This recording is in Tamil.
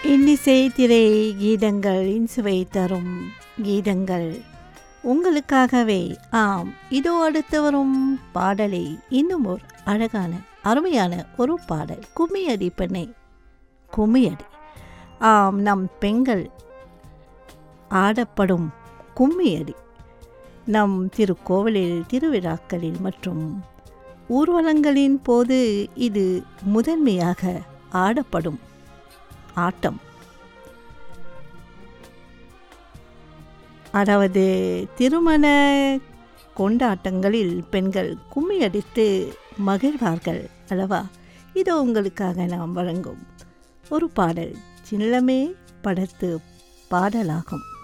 இன்னிசை திரை கீதங்களின் சுவை தரும் கீதங்கள் உங்களுக்காகவே ஆம் இதோ அடுத்து வரும் பாடலை இன்னும் ஒரு அழகான அருமையான ஒரு பாடல் கும்மியடி பெண்ணை கும்மியடி ஆம் நம் பெண்கள் ஆடப்படும் கும்மியடி நம் திருக்கோவிலில் திருவிழாக்களில் மற்றும் ஊர்வலங்களின் போது இது முதன்மையாக ஆடப்படும் ஆட்டம் அதாவது திருமண கொண்டாட்டங்களில் பெண்கள் கும்மி அடித்து மகிழ்வார்கள் அல்லவா இதோ உங்களுக்காக நாம் வழங்கும் ஒரு பாடல் சின்னமே படத்து பாடலாகும்